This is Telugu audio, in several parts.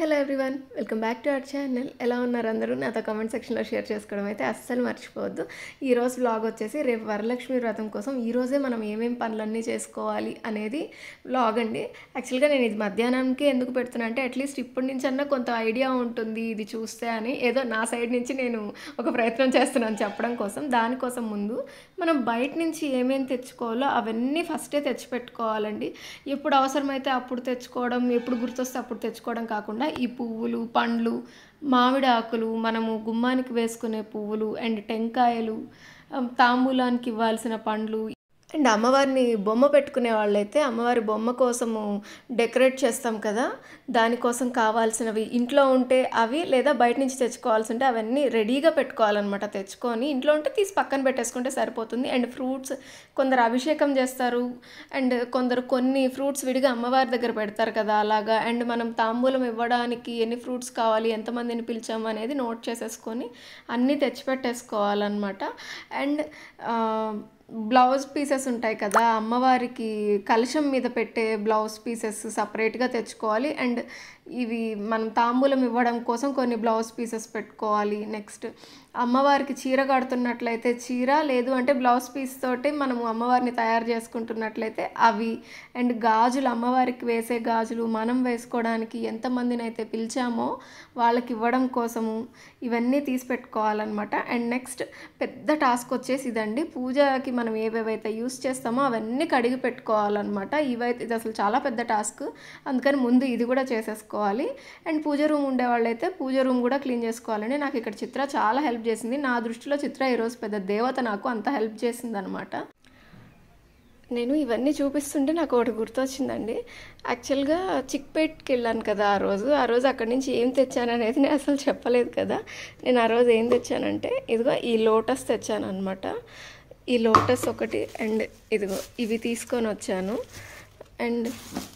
hello everyone welcome back to our channel ఎలా ఉన్నారు అందరూ నాతో కామెంట్ సెక్షన్లో షేర్ చేసుకోవడం అయితే అస్సలు మర్చిపోవద్దు ఈ రోజు వ్లాగ్ వచ్చేసి రేపు వరలక్ష్మి వ్రతం కోసం ఈ రోజే మనం ఏమేం పనులన్నీ చేసుకోవాలి అనేది వ్లాగ్ అండి యాక్చువల్గా నేను ఇది మధ్యాహ్నానికి ఎందుకు పెడుతున్నా అంటే అట్లీస్ట్ ఇప్పటి నుంచి అన్నా కొంత ఐడియా ఉంటుంది ఇది చూస్తే అని ఏదో నా సైడ్ నుంచి నేను ఒక ప్రయత్నం చేస్తున్నాను చెప్పడం కోసం దానికోసం ముందు మనం బయట నుంచి ఏమేమి తెచ్చుకోవాలో అవన్నీ ఫస్టే తెచ్చిపెట్టుకోవాలండి ఎప్పుడు అవసరమైతే అప్పుడు తెచ్చుకోవడం ఎప్పుడు గుర్తొస్తే అప్పుడు తెచ్చుకోవడం కాకుండా ఈ పువ్వులు పండ్లు మామిడి ఆకులు మనము గుమ్మానికి వేసుకునే పువ్వులు అండ్ టెంకాయలు ఆ, తాంబూలానికి ఇవ్వాల్సిన పండ్లు అండ్ అమ్మవారిని బొమ్మ పెట్టుకునే వాళ్ళైతే అమ్మవారి బొమ్మ కోసము డెకరేట్ చేస్తాం కదా దానికోసం కావాల్సినవి ఇంట్లో ఉంటే అవి లేదా బయట నుంచి తెచ్చుకోవాల్సి ఉంటే అవన్నీ రెడీగా పెట్టుకోవాలన్నమాట తెచ్చుకొని ఇంట్లో ఉంటే తీసి పక్కన పెట్టేసుకుంటే సరిపోతుంది అండ్ ఫ్రూట్స్ కొందరు అభిషేకం చేస్తారు అండ్ కొందరు కొన్ని ఫ్రూట్స్ విడిగా అమ్మవారి దగ్గర పెడతారు కదా అలాగా అండ్ మనం తాంబూలం ఇవ్వడానికి ఎన్ని ఫ్రూట్స్ కావాలి ఎంతమందిని పిలిచాము అనేది నోట్ చేసేసుకొని అన్నీ తెచ్చిపెట్టేసుకోవాలన్నమాట అండ్ బ్లౌజ్ పీసెస్ ఉంటాయి కదా అమ్మవారికి కలశం మీద పెట్టే బ్లౌజ్ పీసెస్ సపరేట్గా తెచ్చుకోవాలి అండ్ ఇవి మనం తాంబూలం ఇవ్వడం కోసం కొన్ని బ్లౌజ్ పీసెస్ పెట్టుకోవాలి నెక్స్ట్ అమ్మవారికి చీర కడుతున్నట్లయితే చీర లేదు అంటే బ్లౌజ్ పీస్ తోటి మనము అమ్మవారిని తయారు చేసుకుంటున్నట్లయితే అవి అండ్ గాజులు అమ్మవారికి వేసే గాజులు మనం వేసుకోవడానికి ఎంతమందిని అయితే పిలిచామో వాళ్ళకి ఇవ్వడం కోసము ఇవన్నీ తీసి పెట్టుకోవాలన్నమాట అండ్ నెక్స్ట్ పెద్ద టాస్క్ వచ్చేసి ఇదండి పూజకి మనం ఏవేవైతే యూస్ చేస్తామో అవన్నీ కడిగి పెట్టుకోవాలన్నమాట ఇవైతే ఇది అసలు చాలా పెద్ద టాస్క్ అందుకని ముందు ఇది కూడా చేసేసుకోవాలి అండ్ పూజ రూమ్ ఉండే వాళ్ళైతే పూజ రూమ్ కూడా క్లీన్ చేసుకోవాలండి నాకు ఇక్కడ చిత్ర చాలా హెల్ప్ చేసింది నా దృష్టిలో చిత్ర ఈరోజు పెద్ద దేవత నాకు అంత హెల్ప్ చేసింది అనమాట నేను ఇవన్నీ చూపిస్తుంటే నాకు ఒకటి గుర్తొచ్చిందండి యాక్చువల్గా చిక్పేట్కి వెళ్ళాను కదా ఆ రోజు ఆ రోజు అక్కడి నుంచి ఏం తెచ్చాను అనేది నేను అసలు చెప్పలేదు కదా నేను ఆ రోజు ఏం తెచ్చానంటే ఇదిగో ఈ లోటస్ తెచ్చాను అనమాట ఈ లోటస్ ఒకటి అండ్ ఇదిగో ఇవి తీసుకొని వచ్చాను అండ్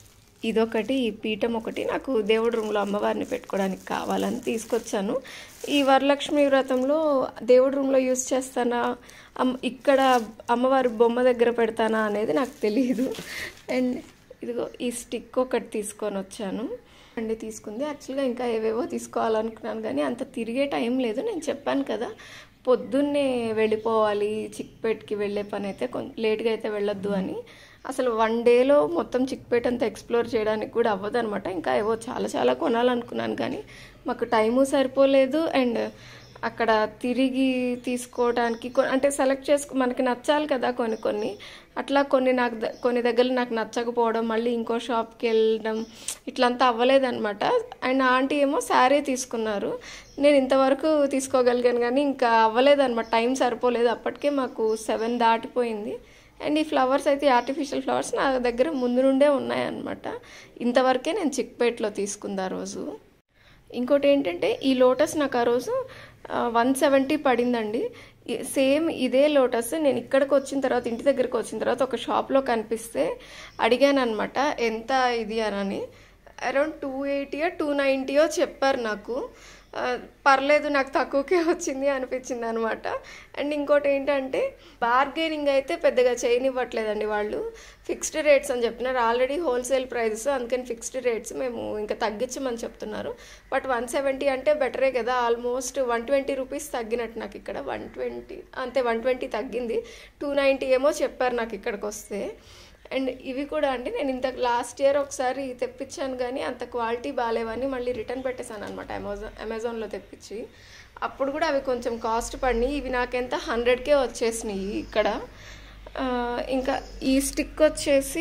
ఇదొకటి ఈ పీఠం ఒకటి నాకు దేవుడి రూమ్లో అమ్మవారిని పెట్టుకోవడానికి కావాలని తీసుకొచ్చాను ఈ వరలక్ష్మి వ్రతంలో దేవుడి రూమ్లో యూస్ చేస్తానా అమ్ ఇక్కడ అమ్మవారి బొమ్మ దగ్గర పెడతానా అనేది నాకు తెలియదు అండ్ ఇదిగో ఈ స్టిక్ ఒకటి తీసుకొని వచ్చాను అండి తీసుకుంది యాక్చువల్గా ఇంకా ఏవేవో తీసుకోవాలనుకున్నాను కానీ అంత తిరిగే టైం లేదు నేను చెప్పాను కదా పొద్దున్నే వెళ్ళిపోవాలి చిక్పేట్కి వెళ్ళే పని అయితే కొంచెం లేట్గా అయితే వెళ్ళొద్దు అని అసలు వన్ డేలో మొత్తం చిక్పేట్ అంతా ఎక్స్ప్లోర్ చేయడానికి కూడా అవ్వదు అనమాట ఇంకా ఏవో చాలా చాలా కొనాలనుకున్నాను కానీ మాకు టైము సరిపోలేదు అండ్ అక్కడ తిరిగి తీసుకోవడానికి కొ- అంటే సెలెక్ట్ చేసుకు మనకి నచ్చాలి కదా కొన్ని కొన్ని అట్లా కొన్ని నాకు ద- కొన్ని దగ్గర నాకు నచ్చకపోవడం మళ్ళీ ఇంకో షాప్కి వెళ్ళడం ఇట్లంతా అవ్వలేదన్నమాట అండ్ ఆంటీ ఏమో శారీ తీసుకున్నారు నేను ఇంతవరకు తీసుకోగలిగాను కానీ ఇంకా అవ్వలేదన్నమాట టైం సరిపోలేదు అప్పటికే మాకు సెవెన్ దాటిపోయింది అండ్ ఈ ఫ్లవర్స్ అయితే ఆర్టిఫిషియల్ ఫ్లవర్స్ నా దగ్గర ముందు నుండే ఉన్నాయన్నమాట ఇంతవరకే నేను చిక్పేట్లో తీసుకుంది ఆ రోజు ఇంకోటి ఏంటంటే ఈ లోటస్ నాకు ఆ రోజు వన్ సెవెంటీ పడిందండి ఈ- సేమ్ ఇదే లోటస్ నేను ఇక్కడికి వచ్చిన తర్వాత ఇంటి దగ్గరికి వచ్చిన తర్వాత ఒక షాప్లో కనిపిస్తే అడిగాను అనమాట ఎంత ఇది అని అరౌండ్ టూ ఎయిటీయో టూ నైంటీయో చెప్పారు నాకు ఆ, పర్లేదు నాకు తక్కువకే వచ్చింది అనిపించింది అనమాట అండ్ ఇంకోటి ఏంటంటే బార్గెనింగ్ అయితే పెద్దగా చేయనివ్వట్లేదండి వాళ్ళు ఫిక్స్డ్ రేట్స్ అని చెప్తున్నారు ఆల్రెడీ హోల్సేల్ ప్రైజెస్ అందుకని ఫిక్స్డ్ రేట్స్ మేము ఇంకా తగ్గించమని చెప్తున్నారు బట్ వన్ సెవెంటీ అంటే బెటరే కదా ఆల్మోస్ట్ వన్ ట్వంటీ రూపీస్ తగ్గినట్టు నాకు ఇక్కడ వన్ ట్వంటీ అంతే వన్ ట్వంటీ తగ్గింది టూ నైంటీ ఏమో చెప్పారు నాకు ఇక్కడికి వస్తే అండ్ ఇవి కూడా అండి నేను ఇంత లాస్ట్ ఇయర్ ఒకసారి తెప్పించాను కానీ అంత క్వాలిటీ బాగాలేవని మళ్ళీ రిటర్న్ పెట్టేశాను అనమాట అమెజాన్ అమెజాన్లో తెప్పించి అప్పుడు కూడా అవి కొంచెం కాస్ట్ పడినాయి ఇవి నాకెంత హండ్రెడ్కే వచ్చేసినాయి ఇక్కడ ఆ, ఇంకా ఈ స్టిక్ వచ్చేసి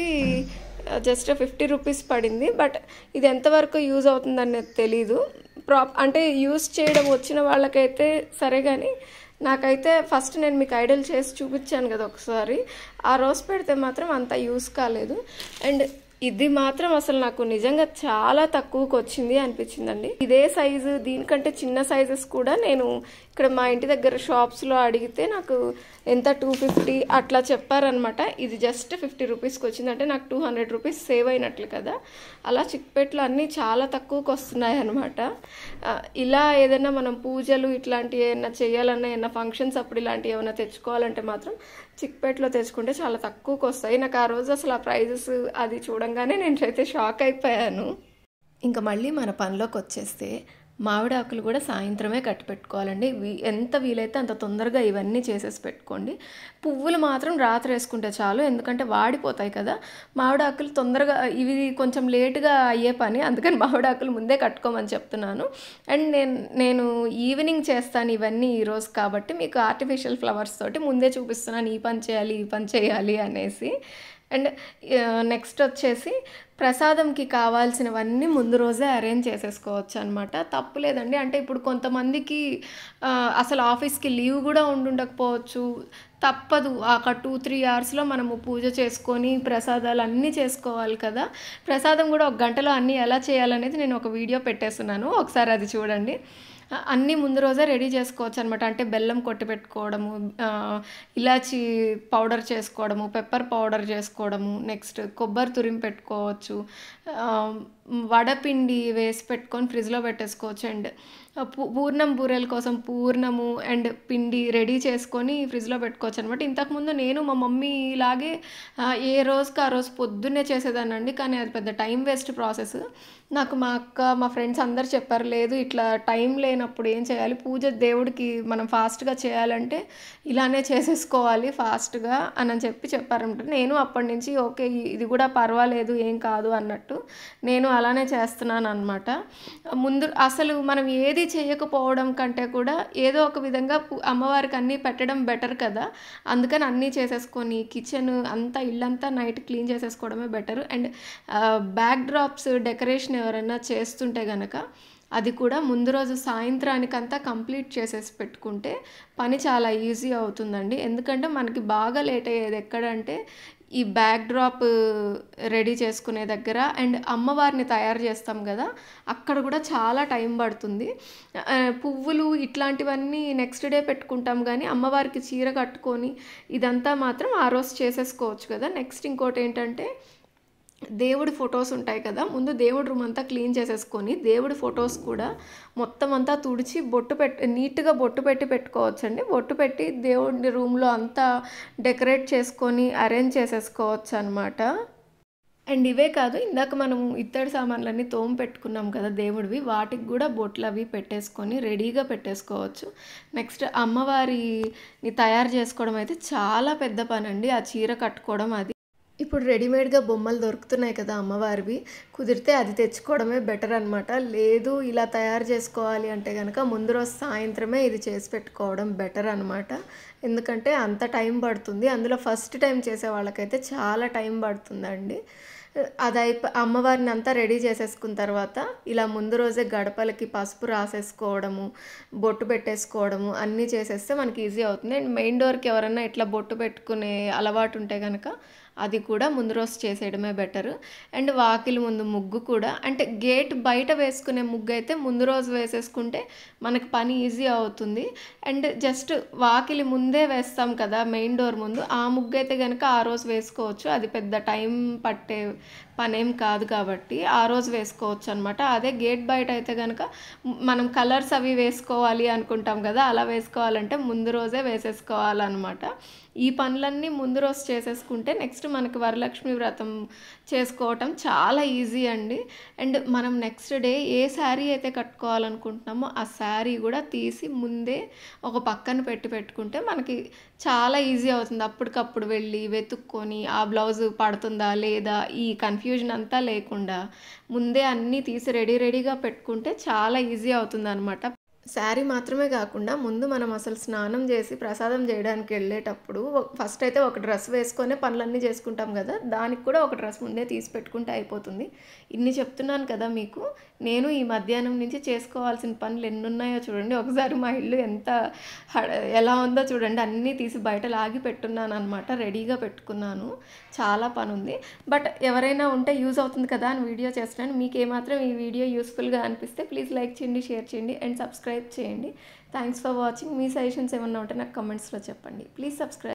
జస్ట్ ఫిఫ్టీ రూపీస్ పడింది బట్ ఇది ఎంతవరకు యూజ్ అవుతుందనేది తెలీదు ప్రాప్ అంటే యూజ్ చేయడం వచ్చిన వాళ్ళకైతే సరే కానీ నాకైతే ఫస్ట్ నేను మీకు ఐడల్ చేసి చూపించాను కదా ఒకసారి ఆ రోజు పెడితే మాత్రం అంత యూస్ కాలేదు అండ్ ఇది మాత్రం అసలు నాకు నిజంగా చాలా తక్కువకి వచ్చింది అనిపించిందండి ఇదే సైజు దీనికంటే చిన్న సైజెస్ కూడా నేను ఇక్కడ మా ఇంటి దగ్గర షాప్స్లో అడిగితే నాకు ఎంత టూ ఫిఫ్టీ అట్లా చెప్పారనమాట ఇది జస్ట్ ఫిఫ్టీ రూపీస్కి వచ్చింది అంటే నాకు టూ హండ్రెడ్ రూపీస్ సేవ్ అయినట్లు కదా అలా చిక్పేట్లు అన్నీ చాలా తక్కువకి వస్తున్నాయి అనమాట ఇలా ఏదైనా మనం పూజలు ఇట్లాంటివి ఏమైనా చేయాలన్నా ఏమైనా ఫంక్షన్స్ అప్పుడు ఇలాంటివి ఏమైనా తెచ్చుకోవాలంటే మాత్రం చిక్పేట్లో తెచ్చుకుంటే చాలా తక్కువకి వస్తాయి నాకు ఆ రోజు అసలు ఆ ప్రైజెస్ అది చూడంగానే నేను అయితే షాక్ అయిపోయాను ఇంకా మళ్ళీ మన పనిలోకి వచ్చేస్తే మామిడాకులు కూడా సాయంత్రమే కట్టి పెట్టుకోవాలండి వీ- ఎంత వీలైతే అంత తొందరగా ఇవన్నీ చేసేసి పెట్టుకోండి పువ్వులు మాత్రం రాత్రి వేసుకుంటే చాలు ఎందుకంటే వాడిపోతాయి కదా మామిడాకులు తొందరగా ఇవి కొంచెం లేటుగా అయ్యే పని అందుకని మామిడాకులు ముందే కట్టుకోమని చెప్తున్నాను అండ్ నేను నేను ఈవినింగ్ చేస్తాను ఇవన్నీ ఈరోజు కాబట్టి మీకు ఆర్టిఫిషియల్ ఫ్లవర్స్ తోటి ముందే చూపిస్తున్నాను ఈ పని చేయాలి ఈ పని చేయాలి అనేసి అండ్ నెక్స్ట్ వచ్చేసి ప్రసాదంకి కావాల్సినవన్నీ ముందు రోజే అరేంజ్ చేసేసుకోవచ్చు అనమాట తప్పు లేదండి అంటే ఇప్పుడు కొంతమందికి ఆ, అసలు ఆఫీస్కి లీవ్ కూడా ఉండుండకపోవచ్చు తప్పదు ఒక టూ త్రీ అవర్స్లో మనము పూజ చేసుకొని ప్రసాదాలు అన్నీ చేసుకోవాలి కదా ప్రసాదం కూడా ఒక గంటలో అన్నీ ఎలా చేయాలనేది నేను ఒక వీడియో పెట్టేస్తున్నాను ఒకసారి అది చూడండి ఆ, అన్నీ ముందు రోజే రెడీ చేసుకోవచ్చు అనమాట అంటే బెల్లం కొట్టి పెట్టుకోవడము ఆ, ఇలాచి పౌడర్ చేసుకోవడము పెప్పర్ పౌడర్ చేసుకోవడము నెక్స్ట్ కొబ్బరి తురిమి పెట్టుకోవచ్చు ఆ, వడపిండి వేసి పెట్టుకొని ఫ్రిడ్జ్లో పెట్టేసుకోవచ్చు అండ్ పూ- పూర్ణం బూరెల కోసం పూర్ణము అండ్ పిండి రెడీ చేసుకొని ఫ్రిడ్జ్లో పెట్టుకోవచ్చు అనమాట ఇంతకుముందు నేను మా మమ్మీ ఇలాగే ఆ, ఏ రోజుకి ఆ రోజు పొద్దున్నే చేసేదానండి కానీ అది పెద్ద టైం వేస్ట్ ప్రాసెస్ నాకు మా అక్క మా ఫ్రెండ్స్ అందరు చెప్పారు లేదు ఇట్లా టైం లేనప్పుడు ఏం చేయాలి పూజ దేవుడికి మనం ఫాస్ట్గా చేయాలంటే ఇలానే చేసేసుకోవాలి ఫాస్ట్గా అని అని చెప్పి చెప్పారనమాట నేను అప్పటి నుంచి ఓకే ఇది కూడా పర్వాలేదు ఏం కాదు అన్నట్టు నేను అలానే చేస్తున్నాను అనమాట ముందు అసలు మనం ఏది చేయకపోవడం కంటే కూడా ఏదో ఒక విధంగా పు- అమ్మవారికి అన్నీ పెట్టడం బెటర్ కదా అందుకని అన్నీ చేసేసుకొని కిచెన్ అంతా ఇల్లంతా నైట్ క్లీన్ చేసేసుకోవడమే better and back drops decoration ఎవరైనా చేస్తుంటే గనక అది కూడా ముందు రోజు సాయంత్రానికంతా కంప్లీట్ చేసేసి పెట్టుకుంటే పని చాలా ఈజీ అవుతుందండి ఎందుకంటే మనకి బాగా లేట్ అయ్యేది ఎక్కడంటే ఈ బ్యాక్ డ్రాప్ రెడీ చేసుకునే దగ్గర అండ్ అమ్మవారిని తయారు చేస్తాం కదా అక్కడ కూడా చాలా టైం పడుతుంది ఆ, పువ్వులు ఇట్లాంటివన్నీ నెక్స్ట్ డే పెట్టుకుంటాం కానీ అమ్మవారికి చీర కట్టుకొని ఇదంతా మాత్రం ఆ రోజు చేసేసుకోవచ్చు కదా నెక్స్ట్ ఇంకోటి ఏంటంటే దేవుడి ఫొటోస్ ఉంటాయి కదా ముందు దేవుడి రూమ్ అంతా క్లీన్ చేసేసుకొని దేవుడి ఫొటోస్ కూడా మొత్తం అంతా తుడిచి బొట్టు పెట్టి నీట్గా బొట్టు పెట్టి పెట్టుకోవచ్చండి బొట్టు పెట్టి దేవుడి రూమ్లో అంతా డెకరేట్ చేసుకొని అరేంజ్ చేసేసుకోవచ్చు అనమాట అండ్ ఇవే కాదు ఇందాక మనం ఇత్తడి సామాన్లన్నీ తోము పెట్టుకున్నాం కదా దేవుడివి వాటికి కూడా బొట్లు అవి పెట్టేసుకొని రెడీగా పెట్టేసుకోవచ్చు నెక్స్ట్ అమ్మవారిని తయారు చేసుకోవడం అయితే చాలా పెద్ద పని అండి ఆ చీర కట్టుకోవడం అది ఇప్పుడు రెడీమేడ్గా బొమ్మలు దొరుకుతున్నాయి కదా అమ్మవారివి కుదిరితే అది తెచ్చుకోవడమే బెటర్ అనమాట లేదు ఇలా తయారు చేసుకోవాలి అంటే కనుక ముందు రోజు సాయంత్రమే ఇది చేసి పెట్టుకోవడం బెటర్ అనమాట ఎందుకంటే అంత టైం పడుతుంది అందులో ఫస్ట్ టైం చేసే వాళ్ళకైతే చాలా టైం పడుతుందండి అది అయిపో అమ్మవారిని అంతా రెడీ చేసేసుకున్న తర్వాత ఇలా ముందు రోజే గడపలకి పసుపు రాసేసుకోవడము బొట్టు పెట్టేసుకోవడము అన్నీ చేసేస్తే మనకి ఈజీ అవుతుంది అండ్ మెయిన్ డోర్కి ఎవరైనా ఇట్లా బొట్టు పెట్టుకునే అలవాటు ఉంటే కనుక అది కూడా ముందు రోజు చేసేయడమే బెటర్ అండ్ వాకిలి ముందు ముగ్గు కూడా అంటే గేట్ బయట వేసుకునే ముగ్గు అయితే ముందు రోజు వేసేసుకుంటే మనకి పని ఈజీ అవుతుంది అండ్ జస్ట్ వాకిలి ముందే వేస్తాం కదా మెయిన్ డోర్ ముందు ఆ ముగ్గు అయితే కనుక ఆ రోజు వేసుకోవచ్చు అది పెద్ద టైం పట్టే పనేం కాదు కాబట్టి ఆ రోజు వేసుకోవచ్చు అనమాట అదే గేట్ బయట అయితే కనుక మనం కలర్స్ అవి వేసుకోవాలి అనుకుంటాం కదా అలా వేసుకోవాలంటే ముందు రోజే వేసేసుకోవాలన్నమాట ఈ పనులన్నీ ముందు రోజు చేసేసుకుంటే నెక్స్ట్ మనకి వరలక్ష్మి వ్రతం చేసుకోవటం చాలా ఈజీ అండి అండ్ మనం నెక్స్ట్ డే ఏ శారీ అయితే కట్టుకోవాలనుకుంటున్నామో ఆ శారీ కూడా తీసి ముందే ఒక పక్కన పెట్టి పెట్టుకుంటే మనకి చాలా ఈజీ అవుతుంది అప్పటికప్పుడు వెళ్ళి వెతుక్కొని ఆ బ్లౌజ్ పడుతుందా లేదా ఈ కన్ఫ్యూజన్ అంతా లేకుండా ముందే అన్నీ తీసి రెడీ రెడీగా పెట్టుకుంటే చాలా ఈజీ అవుతుంది అనమాట శారీ మాత్రమే కాకుండా ముందు మనం అసలు స్నానం చేసి ప్రసాదం చేయడానికి వెళ్ళేటప్పుడు ఫస్ట్ అయితే ఒక డ్రెస్ వేసుకొని పనులన్నీ చేసుకుంటాం కదా దానికి కూడా ఒక డ్రెస్ ముందే తీసి పెట్టుకుంటే అయిపోతుంది ఇన్ని చెప్తున్నాను కదా మీకు నేను ఈ మధ్యాహ్నం నుంచి చేసుకోవాల్సిన పనులు ఎన్ని ఉన్నాయో చూడండి ఒకసారి మా ఇల్లు ఎంత హడ- ఎలా ఉందో చూడండి అన్నీ తీసి బయట లాగి పెట్టున్నాను అనమాట రెడీగా పెట్టుకున్నాను చాలా పని ఉంది బట్ ఎవరైనా ఉంటే యూజ్ అవుతుంది కదా అని వీడియో చేస్తున్నాను మీకు ఏమాత్రం ఈ వీడియో యూస్ఫుల్గా అనిపిస్తే ప్లీజ్ లైక్ చేయండి షేర్ చేయండి అండ్ సబ్స్క్రైబ్ చేయండి థ్యాంక్స్ ఫర్ వాచింగ్ మీ సజెషన్స్ ఏమన్నా ఉంటే నాకు కమెంట్స్లో చెప్పండి ప్లీజ్ సబ్స్క్రైబ్